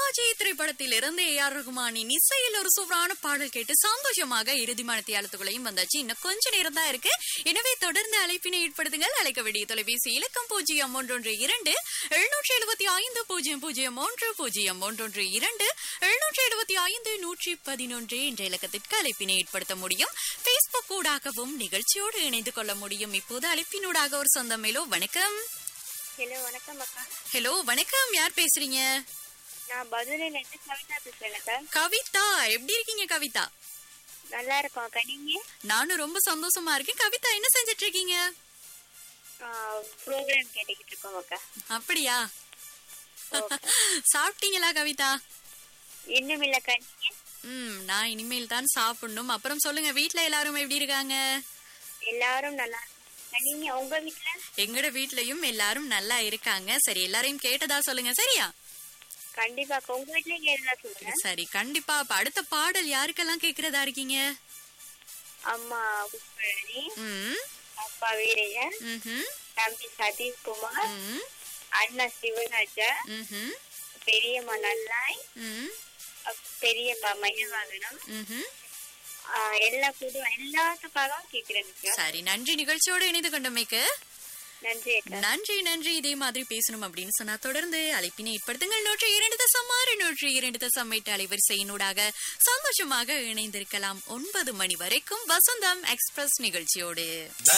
சிவாஜி திரைப்படத்தில் இருந்து A R ரகுமானின் இசையில் ஒரு சூப்பரான பாடல் கேட்டு சந்தோஷமாக இறுதி மனத்தியாளத்துக்குள்ளையும் வந்தாச்சு இன்னும் கொஞ்ச நேரம் தான் இருக்கு எனவே தொடர்ந்து அழைப்பினை ஏற்படுத்துங்கள் அழைக்க வேண்டிய தொலைபேசி இலக்கம் பூஜ்ஜியம் ஒன்றொன்று இரண்டு எழுநூற்றி எழுபத்தி ஐந்து பூஜ்ஜியம் பூஜ்ஜியம் ஒன்று பூஜ்ஜியம் ஒன்றொன்று இரண்டு எழுநூற்றி எழுபத்தி ஐந்து நூற்றி பதினொன்று என்ற இலக்கத்திற்கு அழைப்பினை ஏற்படுத்த முடியும் பேஸ்புக் ஊடாகவும் நிகழ்ச்சியோடு இணைந்து கொள்ள முடியும் இப்போது அழைப்பினூடாக ஒரு சொந்தம் மேலோ வணக்கம் ஹலோ வணக்கம் அக்கா ஹலோ வணக்கம் யார் பேசுறீங்க நான் பதுரையில இருந்து கவிதா பேசுறேன் அக்கா கவிதா எப்படி இருக்கீங்க கவிதா நல்லா இருக்கோம் அக்கா நீங்க நானும் ரொம்ப சந்தோஷமா இருக்கேன் கவிதா என்ன செஞ்சிட்டு இருக்கீங்க ப்ரோக்ராம் கேட்டுக்கிட்டு இருக்கோம் அக்கா அப்படியா சாப்பிட்டீங்களா கவிதா இன்னும் இல்லக்கா நீங்க ம் நான் இனிமேல் தான் சாப்பிடணும் அப்புறம் சொல்லுங்க வீட்ல எல்லாரும் எப்படி இருக்காங்க எல்லாரும் நல்லா இருக்கோம் அக்கா, நீங்க உங்க வீட்ல எங்கட வீட்லயும் எல்லாரும் நல்லா இருக்காங்க சரி எல்லாரையும் கேட்டதா சொல்லுங்க சரியா கண்டிப்பா அக்கா உங்க வீட்லயும் கேட்டதா சொல்லுங்க சரி கண்டிப்பா அப்ப அடுத்த பாடல் யாருக்கெல்லாம் கேக்குறதா இருக்கீங்க அம்மா புஷ்பரணி ம் அப்பா வீரையன் ம்ஹும், தம்பி சதீஷ்குமார் ம் அண்ணா சிவராஜா ம்ஹும், பெரியம்மா நல்லாய் ம் அப்~ பெரியப்பா மயில்வாகனம் ம்ஹும். ஆஹ் எல்லா குடும்பம் எல்லாத்துக்காகவும் கேக்குறேன் அக்கா சரி நன்றி நிகழ்ச்சியோடு இணைந்து கொண்டமைக்கு நன்றி அக்கா நன்றி நன்றி இதே மாதிரி பேசணும் அப்படின்னு சொன்னா தொடர்ந்து அழைப்பினை ஏற்படுத்துங்கள் நூற்றி இரண்டு தசம் ஆறு நூற்றி இரண்டு தசம் எட்டு அலைவரிசையினூடாக சந்தோஷமாக இணைந்திருக்கலாம் ஒன்பது மணி வரைக்கும் வசந்தம் எக்ஸ்பிரஸ் நிகழ்ச்சியோடு